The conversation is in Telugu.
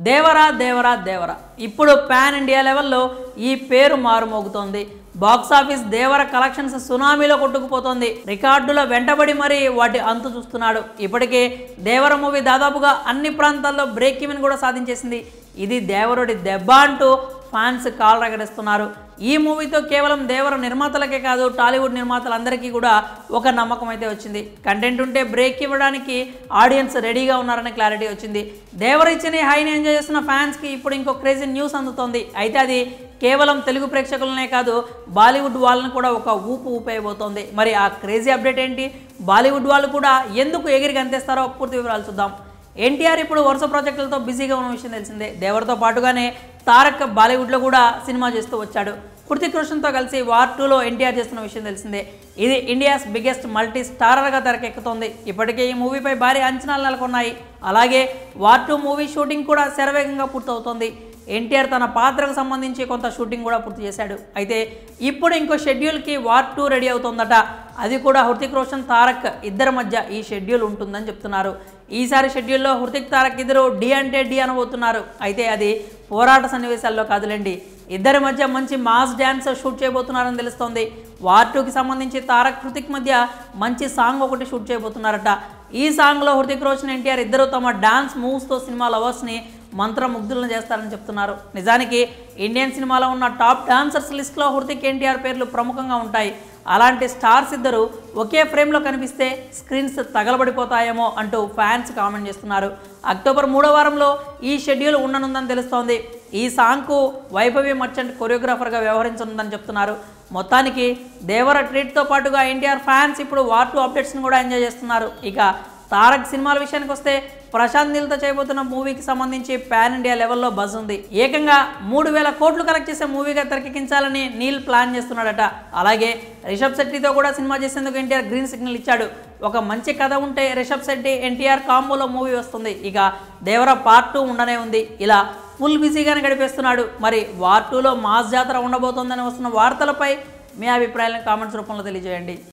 దేవరా దేవరా దేవరా ఇప్పుడు పాన్ ఇండియా లెవెల్లో ఈ పేరు మారుమోగుతోంది బాక్స్ ఆఫీస్ దేవర కలెక్షన్స్ సునామీలో కొట్టుకుపోతోంది రికార్డుల వెంటబడి మరీ వాటి అంతు చూస్తున్నాడు ఇప్పటికే దేవర మూవీ దాదాపుగా అన్ని ప్రాంతాల్లో బ్రేక్ ఈవెన్ కూడా సాధించేసింది ఇది దేవరుడి దెబ్బ అంటూ ఫ్యాన్స్ కాల్ రగడిస్తున్నారు ఈ మూవీతో కేవలం దేవర నిర్మాతలకే కాదు టాలీవుడ్ నిర్మాతలందరికీ కూడా ఒక నమ్మకం అయితే వచ్చింది కంటెంట్ ఉంటే బ్రేక్ ఇవ్వడానికి ఆడియన్స్ రెడీగా ఉన్నారనే క్లారిటీ వచ్చింది దేవర ఇచ్చిన హైని ఎంజాయ్ చేస్తున్న ఫ్యాన్స్కి ఇప్పుడు ఇంకో క్రేజీ న్యూస్ అందుతోంది అయితే అది కేవలం తెలుగు ప్రేక్షకులనే కాదు బాలీవుడ్ వాళ్ళని కూడా ఒక ఊపు ఊపేయబోతోంది మరి ఆ క్రేజీ అప్డేట్ ఏంటి బాలీవుడ్ వాళ్ళు కూడా ఎందుకు ఎగిరి గంతేస్తారో పూర్తి వివరాలు చూద్దాం ఎన్టీఆర్ ఇప్పుడు వరుస ప్రాజెక్టులతో బిజీగా ఉన్న విషయం తెలిసిందే దేవరతో పాటుగానే తారక్ బాలీవుడ్లో కూడా సినిమా చేస్తూ వచ్చాడు కృతిక్ రోషన్తో కలిసి వార్ టూలో ఎన్టీఆర్ చేస్తున్న విషయం తెలిసిందే ఇది ఇండియాస్ బిగ్గెస్ట్ మల్టీ స్టారర్గా తెరకెక్కుతోంది ఇప్పటికే ఈ మూవీపై భారీ అంచనాలు నెలకొన్నాయి అలాగే వార్ టూ మూవీ షూటింగ్ కూడా శరవేగంగా పూర్తవుతోంది ఎన్టీఆర్ తన పాత్రకు సంబంధించి కొంత షూటింగ్ కూడా పూర్తి చేశాడు అయితే ఇప్పుడు ఇంకో షెడ్యూల్కి వార్ టూ రెడీ అవుతోందట అది కూడా హృతిక్ రోషన్ తారక్ ఇద్దరి మధ్య ఈ షెడ్యూల్ ఉంటుందని చెప్తున్నారు ఈసారి షెడ్యూల్లో హృతిక్ తారక్ ఇద్దరు డి అంటే డి అనబోతున్నారు అయితే అది పోరాట సన్నివేశాల్లో కాదులేండి ఇద్దరి మధ్య మంచి మాస్ డ్యాన్స్ షూట్ చేయబోతున్నారని తెలుస్తోంది వార్ టూకి సంబంధించి తారక్ హృతిక్ మధ్య మంచి సాంగ్ ఒకటి షూట్ చేయబోతున్నారట ఈ సాంగ్లో హృతిక్ రోషన్ ఎన్టీఆర్ ఇద్దరు తమ డాన్స్ మూవ్స్తో సినిమా లవర్స్ని మంత్రముగ్ధులను చేస్తారని చెప్తున్నారు నిజానికి ఇండియన్ సినిమాలో ఉన్న టాప్ డాన్సర్స్ లిస్ట్లో హృతిక్ ఎన్టీఆర్ పేర్లు ప్రముఖంగా ఉంటాయి అలాంటి స్టార్స్ ఇద్దరు ఒకే ఫ్రేమ్లో కనిపిస్తే స్క్రీన్స్ తగలబడిపోతాయేమో అంటూ ఫ్యాన్స్ కామెంట్ చేస్తున్నారు అక్టోబర్ మూడో వారంలో ఈ షెడ్యూల్ ఉండనుందని తెలుస్తోంది ఈ సాంగ్కు వైభవి మర్చెంట్ కొరియోగ్రాఫర్గా వ్యవహరించనుందని చెప్తున్నారు మొత్తానికి దేవర ట్రీట్తో పాటుగా ఎన్టీఆర్ ఫ్యాన్స్ ఇప్పుడు వార్ టూ అప్డేట్స్ని కూడా ఎంజాయ్ చేస్తున్నారు ఇక తారక్ సినిమాల విషయానికి వస్తే ప్రశాంత్ నీల్తో చేయబోతున్న మూవీకి సంబంధించి పాన్ ఇండియా లెవెల్లో బజ్ ఉంది ఏకంగా మూడు వేల కోట్లు కలెక్ట్ చేసే మూవీగా తెరకెక్కించాలని నీల్ ప్లాన్ చేస్తున్నాడట అలాగే రిషబ్ శెట్టితో కూడా సినిమా చేసేందుకు ఎన్టీఆర్ గ్రీన్ సిగ్నల్ ఇచ్చాడు ఒక మంచి కథ ఉంటే రిషబ్ శెట్టి ఎన్టీఆర్ కాంబోలో మూవీ వస్తుంది ఇక దేవర పార్ట్ టూ ఉండనే ఉంది ఇలా ఫుల్ బిజీగానే గడిపేస్తున్నాడు మరి వార్ టూలో మాస్ జాతర ఉండబోతోందని వస్తున్న వార్తలపై మీ అభిప్రాయాలను కామెంట్స్ రూపంలో తెలియజేయండి